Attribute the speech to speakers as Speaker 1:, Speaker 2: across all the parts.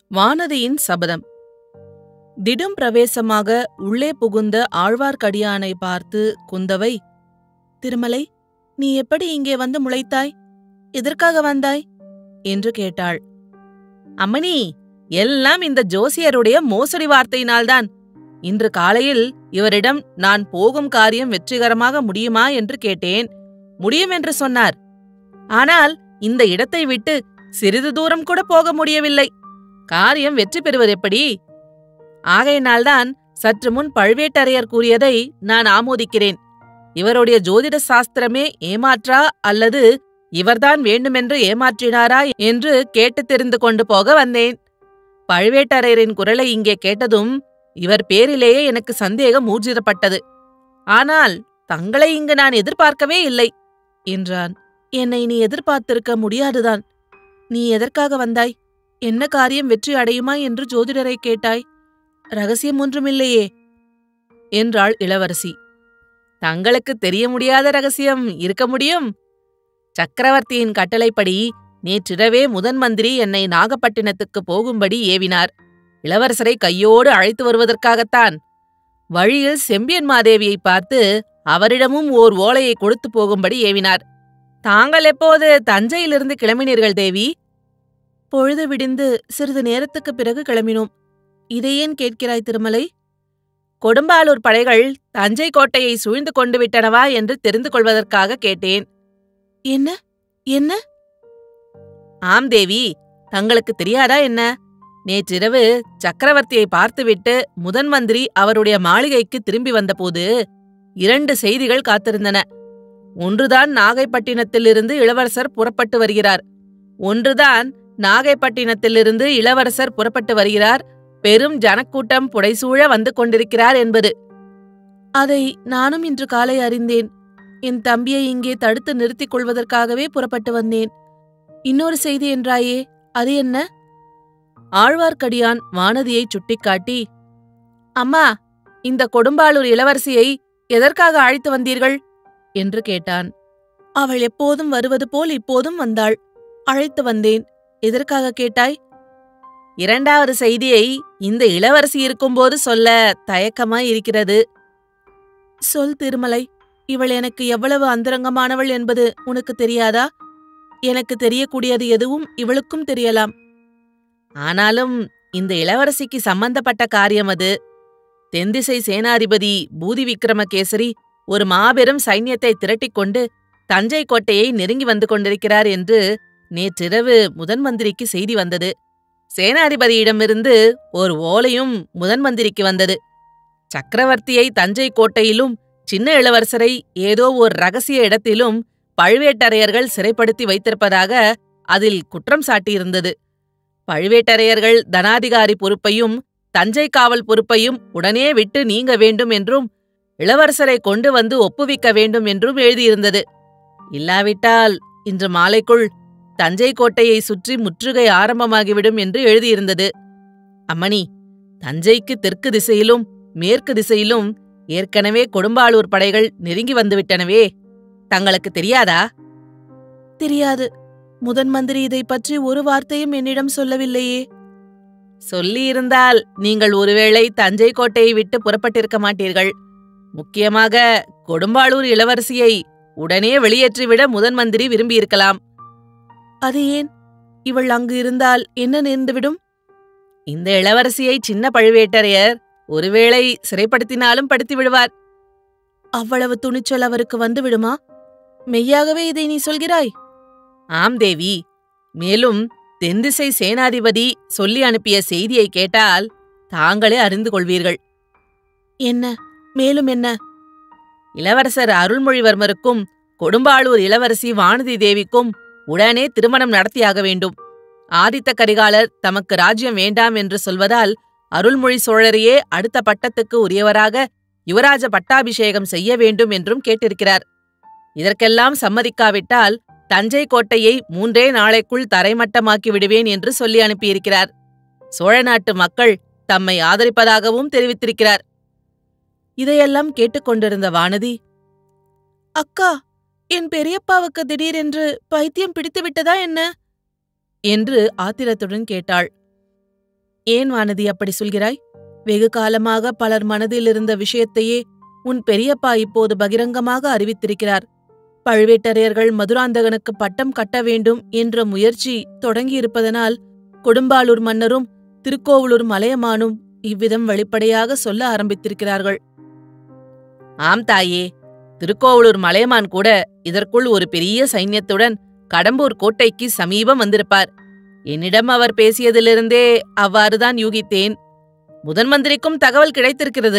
Speaker 1: வானதியின் சபதம் திடும் பிரவேசமாக உள்ளே புகுந்த ஆழ்வார்க்கடியானை பார்த்து குந்தவை திருமலை நீ எப்படி இங்கே வந்து முளைத்தாய் எதற்காக வந்தாய் என்று கேட்டாள் அம்மணி எல்லாம் இந்த ஜோசியருடைய மோசடி வார்த்தையினால்தான் இன்று காலையில் இவரிடம் நான் போகும் காரியம் வெற்றிகரமாக முடியுமா என்று கேட்டேன் முடியும் என்று சொன்னார் ஆனால் இந்த இடத்தை விட்டு சிறிது தூரம் கூட போக முடியவில்லை காரியம் வெற்றி பெறுவது எப்படி ஆகையினால்தான் சற்று முன் பழுவேட்டரையர் கூறியதை நான் ஆமோதிக்கிறேன் இவருடைய ஜோதிட சாஸ்திரமே ஏமாற்றா அல்லது இவர்தான் வேண்டுமென்று ஏமாற்றினாரா என்று கேட்டு தெரிந்து கொண்டு போக வந்தேன் பழுவேட்டரையரின் குரலை இங்கே கேட்டதும் இவர் பேரிலேயே எனக்கு சந்தேகம் ஊர்ஜிதப்பட்டது ஆனால் தங்களை இங்கு நான் எதிர்பார்க்கவே இல்லை என்றான் என்னை நீ எதிர்பார்த்திருக்க முடியாதுதான் நீ எதற்காக வந்தாய் என்ன காரியம் வெற்றி அடையுமா என்று ஜோதிடரை கேட்டாய் ரகசியம் ஒன்றுமில்லையே என்றாள் இளவரசி தங்களுக்கு தெரிய முடியாத ரகசியம் இருக்க முடியும் சக்கரவர்த்தியின் கட்டளைப்படி நேற்றிரவே முதன் மந்திரி என்னை நாகப்பட்டினத்துக்கு போகும்படி ஏவினார் இளவரசரை கையோடு அழைத்து வருவதற்காகத்தான் வழியில் செம்பியன் மாதேவியை பார்த்து அவரிடமும் ஓர் ஓலையை கொடுத்து போகும்படி ஏவினார் தாங்கள் எப்போது தஞ்சையிலிருந்து கிளம்பினீர்கள் தேவி பொழுது விடிந்து சிறிது நேரத்துக்குப் பிறகு கிளம்பினோம் இதை ஏன் கேட்கிறாய் திருமலை கொடும்பாலூர் படைகள் தஞ்சை கோட்டையை சூழ்ந்து கொண்டு விட்டனவா என்று தெரிந்து கொள்வதற்காக கேட்டேன் என்ன என்ன ஆம் தேவி தங்களுக்கு தெரியாதா என்ன நேற்றிரவு சக்கரவர்த்தியை பார்த்துவிட்டு முதன் மந்திரி அவருடைய மாளிகைக்கு திரும்பி வந்தபோது இரண்டு செய்திகள் காத்திருந்தன ஒன்றுதான் நாகைப்பட்டினத்திலிருந்து இளவரசர் புறப்பட்டு வருகிறார் ஒன்றுதான் நாகைப்பட்டினத்திலிருந்து இளவரசர் புறப்பட்டு வருகிறார் பெரும் ஜனக்கூட்டம் புடைசூழ வந்து கொண்டிருக்கிறார் என்பது அதை நானும் இன்று காலை அறிந்தேன் என் தம்பியை இங்கே தடுத்து நிறுத்திக் கொள்வதற்காகவே புறப்பட்டு வந்தேன் இன்னொரு செய்தி என்றாயே அது என்ன ஆழ்வார்க்கடியான் வானதியை சுட்டிக்காட்டி அம்மா இந்த கொடும்பாளூர் இளவரசியை எதற்காக அழைத்து வந்தீர்கள் என்று கேட்டான் அவள் எப்போதும் வருவது போல் இப்போதும் வந்தாள் அழைத்து வந்தேன் எதற்காக கேட்டாய் இரண்டாவது செய்தியை இந்த இளவரசி இருக்கும்போது சொல்ல தயக்கமாய் இருக்கிறது சொல் திருமலை இவள் எனக்கு எவ்வளவு அந்தரங்கமானவள் என்பது உனக்கு தெரியாதா எனக்கு தெரியக்கூடியது எதுவும் இவளுக்கும் தெரியலாம் ஆனாலும் இந்த இளவரசிக்கு சம்பந்தப்பட்ட காரியம் அது தென்திசை சேனாதிபதி பூதி விக்ரமகேசரி ஒரு மாபெரும் சைன்யத்தை திரட்டிக் கொண்டு தஞ்சை கோட்டையை நெருங்கி வந்து கொண்டிருக்கிறார் என்று நேற்றிரவு முதன் மந்திரிக்கு செய்தி வந்தது சேனாதிபதியிடமிருந்து ஒரு ஓலையும் முதன் மந்திரிக்கு வந்தது சக்கரவர்த்தியை தஞ்சை கோட்டையிலும் சின்ன இளவரசரை ஏதோ ஒரு ரகசிய இடத்திலும் பழுவேட்டரையர்கள் சிறைப்படுத்தி வைத்திருப்பதாக அதில் குற்றம் சாட்டியிருந்தது பழுவேட்டரையர்கள் தனாதிகாரி பொறுப்பையும் தஞ்சை காவல் பொறுப்பையும் உடனே விட்டு நீங்க வேண்டும் என்றும் இளவரசரை கொண்டு வந்து ஒப்புவிக்க வேண்டும் என்றும் எழுதியிருந்தது இல்லாவிட்டால் இன்று மாலைக்குள் தஞ்சை கோட்டையை சுற்றி முற்றுகை ஆரம்பமாகிவிடும் என்று எழுதியிருந்தது அம்மணி தஞ்சைக்கு தெற்கு திசையிலும் மேற்கு திசையிலும் ஏற்கனவே கொடும்பாளூர் படைகள் நெருங்கி வந்துவிட்டனவே தங்களுக்கு தெரியாதா தெரியாது முதன் மந்திரி இதை பற்றி ஒரு வார்த்தையும் என்னிடம் சொல்லவில்லையே சொல்லியிருந்தால் நீங்கள் ஒருவேளை தஞ்சை கோட்டையை விட்டு புறப்பட்டிருக்க மாட்டீர்கள் முக்கியமாக கொடும்பாளூர் இளவரசியை உடனே வெளியேற்றிவிட முதன் மந்திரி விரும்பியிருக்கலாம் அது ஏன் இவள் அங்கு இருந்தால் என்ன நேர்ந்துவிடும் இந்த இளவரசியை சின்ன பழுவேட்டரையர் ஒருவேளை சிறைப்படுத்தினாலும் படுத்தி விடுவார் அவ்வளவு துணிச்சல் அவருக்கு வந்து விடுமா மெய்யாகவே இதை நீ சொல்கிறாய் ஆம் தேவி மேலும் தென்திசை சேனாதிபதி சொல்லி அனுப்பிய செய்தியை கேட்டால் தாங்களே அறிந்து கொள்வீர்கள் என்ன மேலும் என்ன இளவரசர் அருள்மொழிவர்மருக்கும் கொடும்பாளூர் இளவரசி வானதி தேவிக்கும் உடனே திருமணம் நடத்தியாக வேண்டும் ஆதித்த கரிகாலர் தமக்கு ராஜ்யம் வேண்டாம் என்று சொல்வதால் அருள்மொழி சோழரையே அடுத்த பட்டத்துக்கு உரியவராக யுவராஜ பட்டாபிஷேகம் செய்ய வேண்டும் என்றும் கேட்டிருக்கிறார் இதற்கெல்லாம் சம்மதிக்காவிட்டால் தஞ்சை கோட்டையை மூன்றே நாளைக்குள் தரைமட்டமாக்கி விடுவேன் என்று சொல்லி அனுப்பியிருக்கிறார் சோழ நாட்டு மக்கள் தம்மை ஆதரிப்பதாகவும் தெரிவித்திருக்கிறார் இதையெல்லாம் கேட்டுக்கொண்டிருந்த வானதி அக்கா என் பெரியப்பாவுக்கு திடீரென்று பைத்தியம் பிடித்து விட்டதா என்ன என்று ஆத்திரத்துடன் கேட்டாள் ஏன் வானதி அப்படி சொல்கிறாய் வெகு காலமாக பலர் மனதில் இருந்த விஷயத்தையே உன் பெரியப்பா இப்போது பகிரங்கமாக அறிவித்திருக்கிறார் பழுவேட்டரையர்கள் மதுராந்தகனுக்கு பட்டம் கட்ட வேண்டும் என்ற முயற்சி தொடங்கியிருப்பதனால் கொடும்பாளூர் மன்னரும் திருக்கோவலூர் மலையமானும் இவ்விதம் வெளிப்படையாக சொல்ல ஆரம்பித்திருக்கிறார்கள் ஆம் தாயே திருக்கோவலூர் மலையமான் கூட இதற்குள் ஒரு பெரிய சைன்யத்துடன் கடம்பூர் கோட்டைக்கு சமீபம் வந்திருப்பார் என்னிடம் அவர் பேசியதிலிருந்தே அவ்வாறுதான் யூகித்தேன் முதன் மந்திரிக்கும் தகவல் கிடைத்திருக்கிறது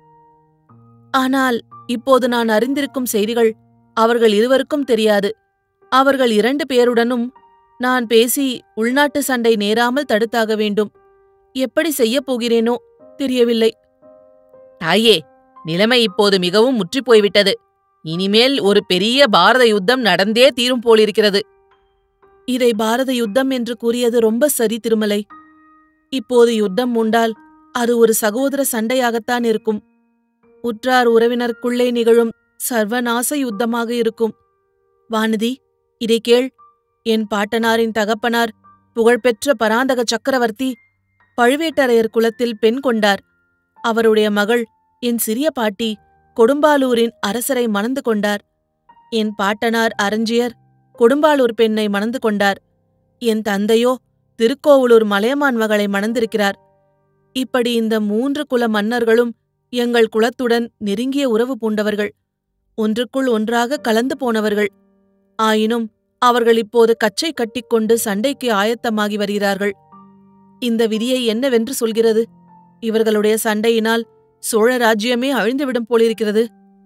Speaker 1: ஆனால் இப்போது நான் அறிந்திருக்கும் செய்திகள் அவர்கள் இருவருக்கும் தெரியாது அவர்கள் இரண்டு பேருடனும் நான் பேசி உள்நாட்டு சண்டை நேராமல் தடுத்தாக வேண்டும் எப்படி செய்யப் போகிறேனோ தெரியவில்லை தாயே நிலைமை இப்போது மிகவும் முற்றிப் போய்விட்டது இனிமேல் ஒரு பெரிய பாரத யுத்தம் நடந்தே தீரும் போலிருக்கிறது இதை பாரத யுத்தம் என்று கூறியது ரொம்ப சரி திருமலை இப்போது யுத்தம் உண்டால் அது ஒரு சகோதர சண்டையாகத்தான் இருக்கும் உற்றார் உறவினருக்குள்ளே நிகழும் சர்வநாச யுத்தமாக இருக்கும் வானதி இதை கேள் என் பாட்டனாரின் தகப்பனார் புகழ்பெற்ற பராந்தக சக்கரவர்த்தி பழுவேட்டரையர் குலத்தில் பெண் கொண்டார் அவருடைய மகள் என் சிறிய பாட்டி கொடும்பாலூரின் அரசரை மணந்து கொண்டார் என் பாட்டனார் அரஞ்சியர் கொடும்பாலூர் பெண்ணை மணந்து கொண்டார் என் தந்தையோ திருக்கோவலூர் மலையமான் மகளை மணந்திருக்கிறார் இப்படி இந்த மூன்று குல மன்னர்களும் எங்கள் குலத்துடன் நெருங்கிய உறவு பூண்டவர்கள் ஒன்றுக்குள் ஒன்றாக கலந்து போனவர்கள் ஆயினும் அவர்கள் இப்போது கச்சை கட்டிக்கொண்டு சண்டைக்கு ஆயத்தமாகி வருகிறார்கள் இந்த விதியை என்னவென்று சொல்கிறது இவர்களுடைய சண்டையினால் சோழ ராஜ்யமே அழிந்துவிடும் போலிருக்கிறது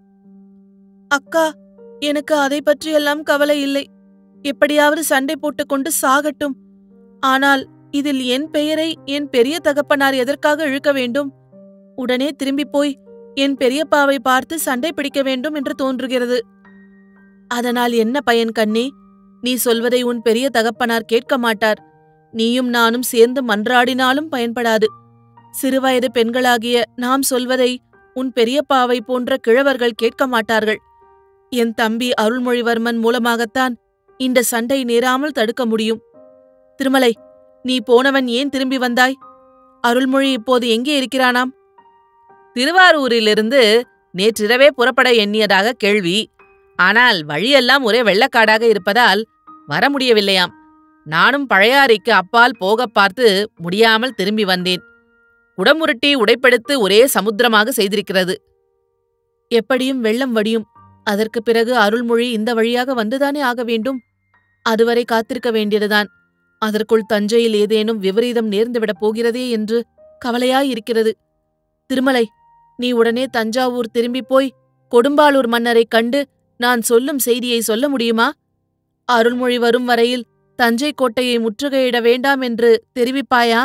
Speaker 1: அக்கா எனக்கு அதை பற்றியெல்லாம் கவலை இல்லை எப்படியாவது சண்டை போட்டுக்கொண்டு சாகட்டும் ஆனால் இதில் என் பெயரை என் பெரிய தகப்பனார் எதற்காக இழுக்க வேண்டும் உடனே திரும்பிப் போய் என் பெரியப்பாவை பார்த்து சண்டை பிடிக்க வேண்டும் என்று தோன்றுகிறது அதனால் என்ன பயன் கண்ணே நீ சொல்வதை உன் பெரிய தகப்பனார் கேட்க மாட்டார் நீயும் நானும் சேர்ந்து மன்றாடினாலும் பயன்படாது சிறுவயது பெண்களாகிய நாம் சொல்வதை உன் பெரியப்பாவை போன்ற கிழவர்கள் கேட்க மாட்டார்கள் என் தம்பி அருள்மொழிவர்மன் மூலமாகத்தான் இந்த சண்டை நேராமல் தடுக்க முடியும் திருமலை நீ போனவன் ஏன் திரும்பி வந்தாய் அருள்மொழி இப்போது எங்கே இருக்கிறானாம் திருவாரூரிலிருந்து நேற்றிரவே புறப்பட எண்ணியதாக கேள்வி ஆனால் வழியெல்லாம் ஒரே வெள்ளக்காடாக இருப்பதால் வர முடியவில்லையாம் நானும் பழையாறைக்கு அப்பால் போகப் பார்த்து முடியாமல் திரும்பி வந்தேன் குடமுருட்டி உடைப்படுத்து ஒரே சமுத்திரமாக செய்திருக்கிறது எப்படியும் வெள்ளம் வடியும் அதற்குப் பிறகு அருள்மொழி இந்த வழியாக வந்துதானே ஆக வேண்டும் அதுவரை காத்திருக்க வேண்டியதுதான் அதற்குள் தஞ்சையில் ஏதேனும் விபரீதம் நேர்ந்துவிடப் போகிறதே என்று கவலையாயிருக்கிறது திருமலை நீ உடனே தஞ்சாவூர் திரும்பிப் போய் கொடும்பாளூர் மன்னரைக் கண்டு நான் சொல்லும் செய்தியை சொல்ல முடியுமா அருள்மொழி வரும் வரையில் தஞ்சை கோட்டையை முற்றுகையிட வேண்டாம் என்று தெரிவிப்பாயா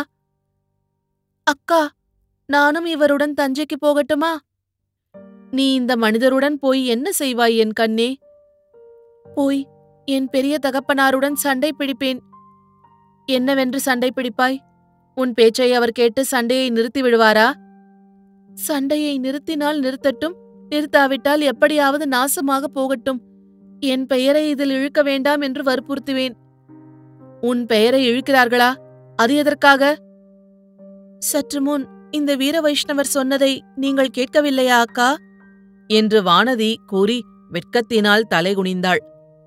Speaker 1: அக்கா நானும் இவருடன் தஞ்சைக்கு போகட்டுமா நீ இந்த மனிதருடன் போய் என்ன செய்வாய் என் கண்ணே போய் என் பெரிய தகப்பனாருடன் சண்டை பிடிப்பேன் என்னவென்று சண்டை பிடிப்பாய் உன் பேச்சை அவர் கேட்டு சண்டையை நிறுத்தி விடுவாரா சண்டையை நிறுத்தினால் நிறுத்தட்டும் நிறுத்தாவிட்டால் எப்படியாவது நாசமாக போகட்டும் என் பெயரை இதில் இழுக்க வேண்டாம் என்று வற்புறுத்துவேன் உன் பெயரை இழுக்கிறார்களா அது எதற்காக சற்று முன் இந்த வீர வைஷ்ணவர் சொன்னதை நீங்கள் கேட்கவில்லையா அக்கா என்று வானதி கூறி வெட்கத்தினால் தலைகுனிந்தாள்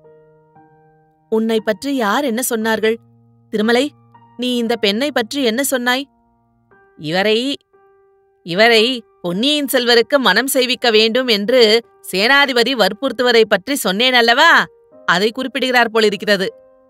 Speaker 1: உன்னை பற்றி யார் என்ன சொன்னார்கள் திருமலை நீ இந்த பெண்ணை பற்றி என்ன சொன்னாய் இவரை இவரை பொன்னியின் செல்வருக்கு மனம் செய்விக்க வேண்டும் என்று சேனாதிபதி வற்புறுத்துவதை பற்றி சொன்னேன் அல்லவா அதை குறிப்பிடுகிறார் போலிருக்கிறது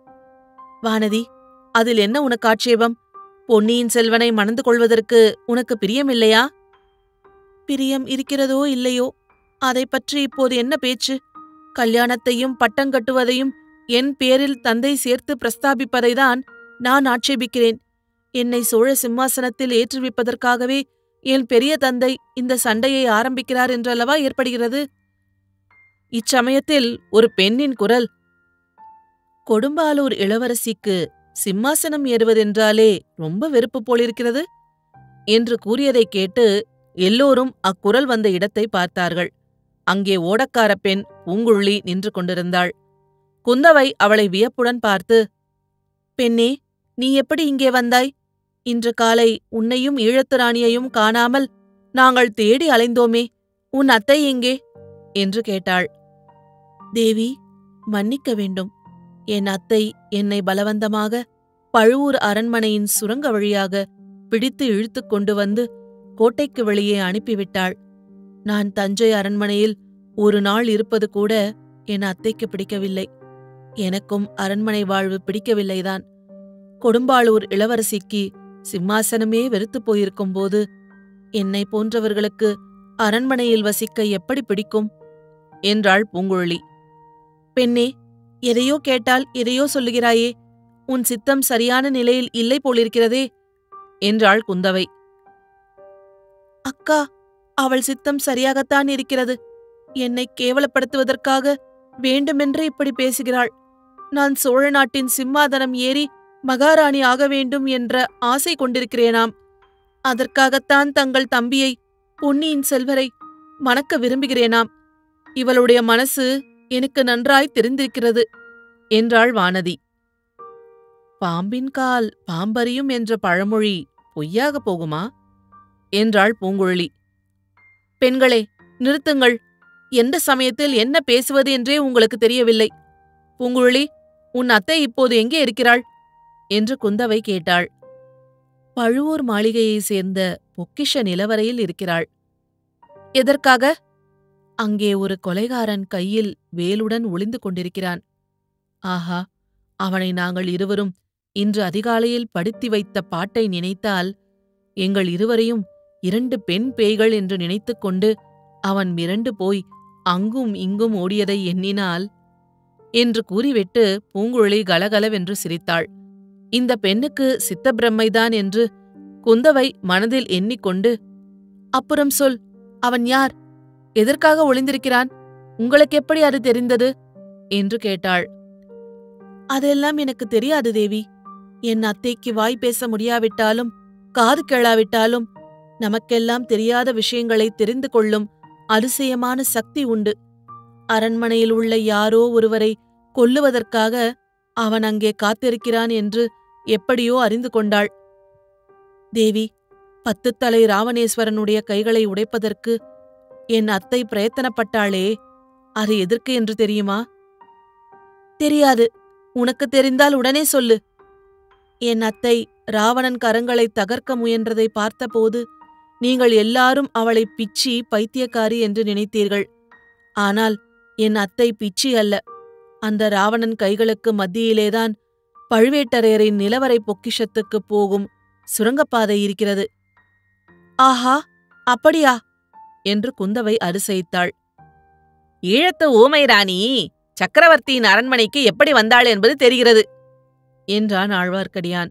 Speaker 1: வானதி அதில் என்ன உனக்கு ஆட்சேபம் பொன்னியின் செல்வனை மணந்து கொள்வதற்கு உனக்கு பிரியமில்லையா பிரியம் இருக்கிறதோ இல்லையோ அதை பற்றி இப்போது என்ன பேச்சு கல்யாணத்தையும் பட்டங்கட்டுவதையும் என் பேரில் தந்தை சேர்த்து பிரஸ்தாபிப்பதைதான் நான் ஆட்சேபிக்கிறேன் என்னை சோழ சிம்மாசனத்தில் ஏற்றுவிப்பதற்காகவே என் பெரிய தந்தை இந்த சண்டையை ஆரம்பிக்கிறார் என்றல்லவா ஏற்படுகிறது இச்சமயத்தில் ஒரு பெண்ணின் குரல் கொடும்பாலூர் இளவரசிக்கு சிம்மாசனம் ஏறுவதென்றாலே ரொம்ப வெறுப்பு போலிருக்கிறது என்று கூறியதைக் கேட்டு எல்லோரும் அக்குரல் வந்த இடத்தை பார்த்தார்கள் அங்கே ஓடக்கார பெண் பூங்குழலி நின்று கொண்டிருந்தாள் குந்தவை அவளை வியப்புடன் பார்த்து பெண்ணே நீ எப்படி இங்கே வந்தாய் இன்று காலை உன்னையும் ஈழத்து ராணியையும் காணாமல் நாங்கள் தேடி அலைந்தோமே உன் அத்தை எங்கே என்று கேட்டாள் தேவி மன்னிக்க வேண்டும் என் அத்தை என்னை பலவந்தமாக பழுவூர் அரண்மனையின் சுரங்க வழியாக பிடித்து இழுத்துக் கொண்டு வந்து கோட்டைக்கு வெளியே அனுப்பிவிட்டாள் நான் தஞ்சை அரண்மனையில் ஒரு நாள் இருப்பது கூட என் அத்தைக்கு பிடிக்கவில்லை எனக்கும் அரண்மனை வாழ்வு பிடிக்கவில்லைதான் கொடும்பாளூர் இளவரசிக்கு சிம்மாசனமே வெறுத்துப் போயிருக்கும் போது என்னை போன்றவர்களுக்கு அரண்மனையில் வசிக்க எப்படி பிடிக்கும் என்றாள் பூங்குழலி பெண்ணே எதையோ கேட்டால் எதையோ சொல்லுகிறாயே உன் சித்தம் சரியான நிலையில் இல்லை போலிருக்கிறதே என்றாள் குந்தவை அக்கா அவள் சித்தம் சரியாகத்தான் இருக்கிறது என்னை கேவலப்படுத்துவதற்காக வேண்டுமென்று இப்படி பேசுகிறாள் நான் சோழ நாட்டின் சிம்மாதனம் ஏறி மகாராணி ஆக வேண்டும் என்ற ஆசை கொண்டிருக்கிறேனாம் அதற்காகத்தான் தங்கள் தம்பியை பொன்னியின் செல்வரை மணக்க விரும்புகிறேனாம் இவளுடைய மனசு எனக்கு நன்றாய் தெரிந்திருக்கிறது என்றாள் வானதி பாம்பின் கால் பாம்பறியும் என்ற பழமொழி பொய்யாக போகுமா என்றாள் பூங்குழலி பெண்களே நிறுத்துங்கள் எந்த சமயத்தில் என்ன பேசுவது என்றே உங்களுக்கு தெரியவில்லை பூங்குழலி உன் அத்தை இப்போது எங்கே இருக்கிறாள் என்று குந்தவை கேட்டாள் பழுவூர் மாளிகையைச் சேர்ந்த பொக்கிஷ நிலவரையில் இருக்கிறாள் எதற்காக அங்கே ஒரு கொலைகாரன் கையில் வேலுடன் ஒளிந்து கொண்டிருக்கிறான் ஆஹா அவனை நாங்கள் இருவரும் இன்று அதிகாலையில் படுத்தி வைத்த பாட்டை நினைத்தால் எங்கள் இருவரையும் இரண்டு பெண் பேய்கள் என்று நினைத்துக் கொண்டு அவன் மிரண்டு போய் அங்கும் இங்கும் ஓடியதை எண்ணினால் என்று கூறிவிட்டு பூங்குழலி கலகலவென்று சிரித்தாள் இந்த பெண்ணுக்கு சித்தப்பிரம்மைதான் என்று குந்தவை மனதில் எண்ணிக்கொண்டு அப்புறம் சொல் அவன் யார் எதற்காக ஒளிந்திருக்கிறான் உங்களுக்கு எப்படி அது தெரிந்தது என்று கேட்டாள் அதெல்லாம் எனக்கு தெரியாது தேவி என் அத்தைக்கு வாய் பேச முடியாவிட்டாலும் காது கேளாவிட்டாலும் நமக்கெல்லாம் தெரியாத விஷயங்களை தெரிந்து கொள்ளும் அதிசயமான சக்தி உண்டு அரண்மனையில் உள்ள யாரோ ஒருவரை கொல்லுவதற்காக அவன் அங்கே காத்திருக்கிறான் என்று எப்படியோ அறிந்து கொண்டாள் தேவி பத்துத்தலை ராவணேஸ்வரனுடைய கைகளை உடைப்பதற்கு என் அத்தை பிரயத்தனப்பட்டாளே அது எதற்கு என்று தெரியுமா தெரியாது உனக்கு தெரிந்தால் உடனே சொல்லு என் அத்தை ராவணன் கரங்களை தகர்க்க முயன்றதை பார்த்தபோது நீங்கள் எல்லாரும் அவளை பிச்சி பைத்தியக்காரி என்று நினைத்தீர்கள் ஆனால் என் அத்தை பிச்சி அல்ல அந்த ராவணன் கைகளுக்கு மத்தியிலேதான் பழுவேட்டரையரின் நிலவரை பொக்கிஷத்துக்கு போகும் சுரங்கப்பாதை இருக்கிறது ஆஹா அப்படியா என்று குந்தவை அரிசைத்தாள் ஈழத்து ஊமை ராணி சக்கரவர்த்தியின் அரண்மனைக்கு எப்படி வந்தாள் என்பது தெரிகிறது என்றான் ஆழ்வார்க்கடியான்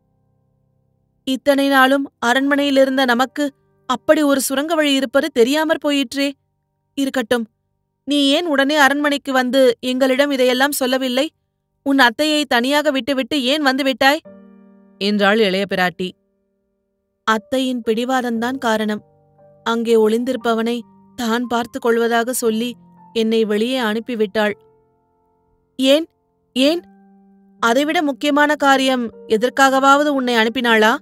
Speaker 1: இத்தனை நாளும் அரண்மனையில் இருந்த நமக்கு அப்படி ஒரு சுரங்க வழி இருப்பது தெரியாமற் போயிற்றே இருக்கட்டும் நீ ஏன் உடனே அரண்மனைக்கு வந்து எங்களிடம் இதையெல்லாம் சொல்லவில்லை உன் அத்தையை தனியாக விட்டுவிட்டு ஏன் வந்து விட்டாய் என்றாள் இளைய பிராட்டி அத்தையின் பிடிவாதம்தான் காரணம் அங்கே ஒளிந்திருப்பவனை தான் பார்த்து கொள்வதாக சொல்லி என்னை வெளியே அனுப்பிவிட்டாள் ஏன் ஏன் அதைவிட முக்கியமான காரியம் எதற்காகவாவது உன்னை அனுப்பினாளா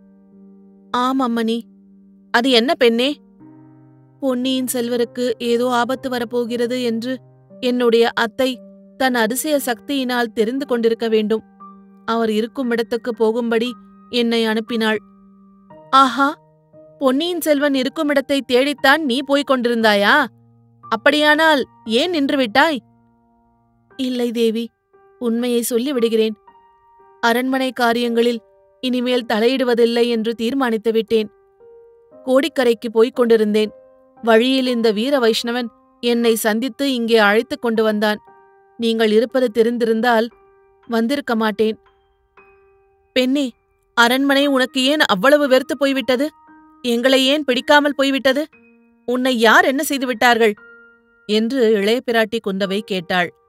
Speaker 1: ஆம் அம்மணி அது என்ன பெண்ணே பொன்னியின் செல்வருக்கு ஏதோ ஆபத்து வரப்போகிறது என்று என்னுடைய அத்தை தன் அதிசய சக்தியினால் தெரிந்து கொண்டிருக்க வேண்டும் அவர் இருக்கும் இடத்துக்கு போகும்படி என்னை அனுப்பினாள் ஆஹா பொன்னியின் செல்வன் இருக்கும் இடத்தை தேடித்தான் நீ போய்க் கொண்டிருந்தாயா அப்படியானால் ஏன் நின்று விட்டாய் இல்லை தேவி உண்மையை சொல்லிவிடுகிறேன் அரண்மனை காரியங்களில் இனிமேல் தலையிடுவதில்லை என்று தீர்மானித்து விட்டேன் கோடிக்கரைக்கு போய்க் கொண்டிருந்தேன் வழியில் இந்த வீர வைஷ்ணவன் என்னை சந்தித்து இங்கே அழைத்துக் கொண்டு வந்தான் நீங்கள் இருப்பது தெரிந்திருந்தால் வந்திருக்க மாட்டேன் பெண்ணே அரண்மனை உனக்கு ஏன் அவ்வளவு வெறுத்து போய்விட்டது எங்களை ஏன் பிடிக்காமல் போய்விட்டது உன்னை யார் என்ன செய்து விட்டார்கள் என்று இளைய பிராட்டி குந்தவை கேட்டாள்